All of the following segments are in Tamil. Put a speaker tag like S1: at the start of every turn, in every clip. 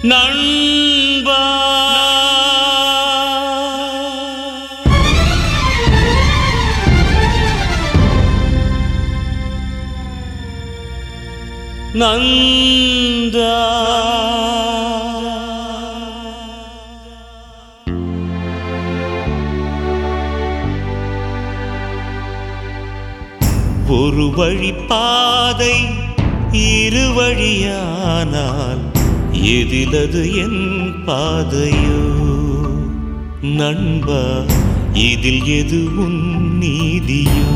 S1: நண்பா நந்தா ஒரு வழி பாதை இரு வழியானால் எதிலது என் பாதையோ நண்பா இதில் எது உன் நீதியோ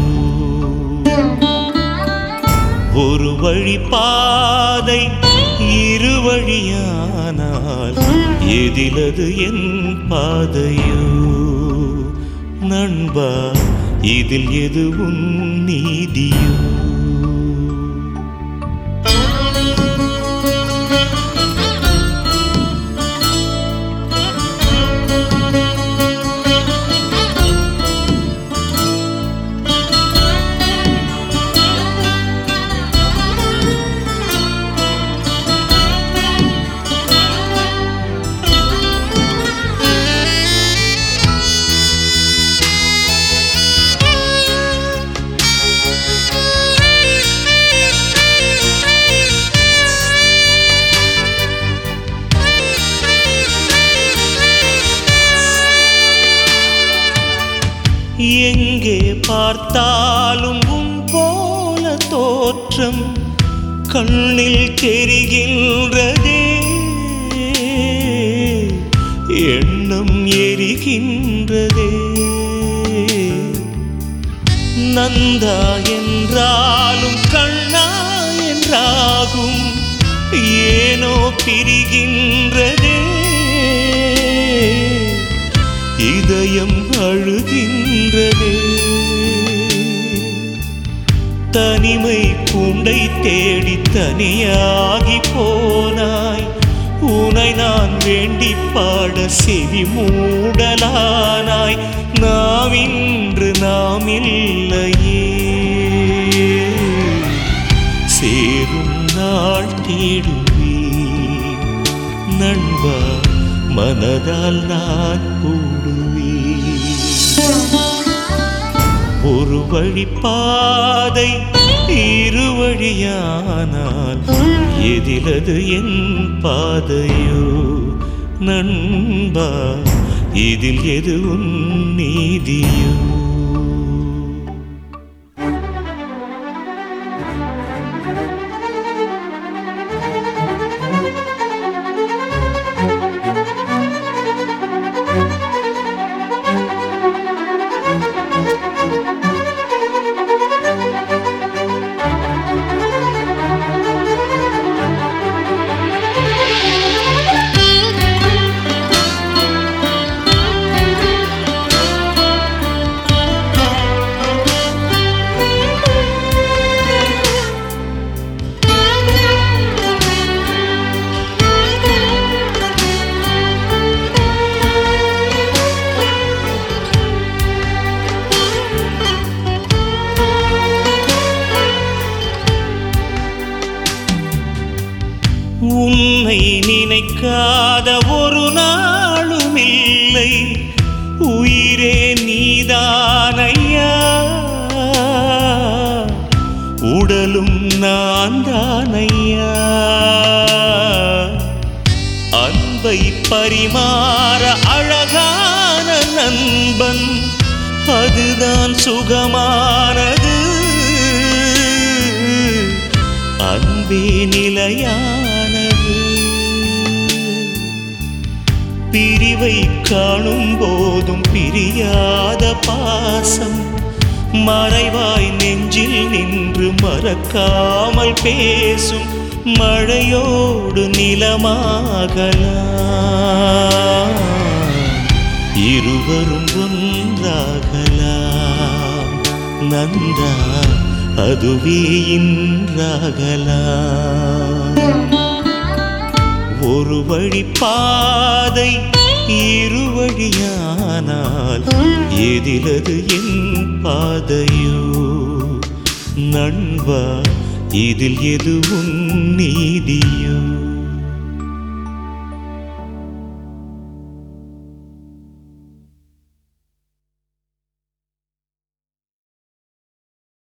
S1: ஒரு வழி பாதை இரு வழியானால் எதிலது என் பாதையோ நண்பா இதில் எது உன் நீதியோ எங்கே பார்த்தாலும் உன் போல தோற்றம் கண்ணில் தெரிகின்றதே எண்ணம் எரிகின்றதே நந்தா என்றாலும் கண்ணா என்றாகும் ஏனோ பிரிகின்றதே இதயம் அழுகின்றதே தனிமை பூண்டை தேடி தனியாகி போனாய் உனை நான் வேண்டி பாட செவி மூடலானாய் நாம் இன்று நாம் இல்லையே சேரும் நாள் தேடுவேன் நண்பா மனதால் நான் கூடுவேன் ஒரு வழி பாதை இரு வழியானால் எதிலது என் பாதையோ நண்பா இதில் எது உன் நீதியோ உன்னை நினைக்காத ஒரு நாளும் இல்லை உயிரே நீதானையா உடலும் நான் தானையா அன்பை பரிமாற அழகான நண்பன் அதுதான் சுகமானது அன்பே நிலையானது பிரிவை காணும் போதும் பிரியாத பாசம் மறைவாய் நெஞ்சில் நின்று மறக்காமல் பேசும் மழையோடு நிலமாகலாம் இருவரும் ஒன்றாகலாம் நந்தா அதுவே இன்றாகலாம் ஒரு வழி பாதை இரு வழியானால் எதிலது என் பாதையோ நண்பா இதில் எது உன் நீதியோ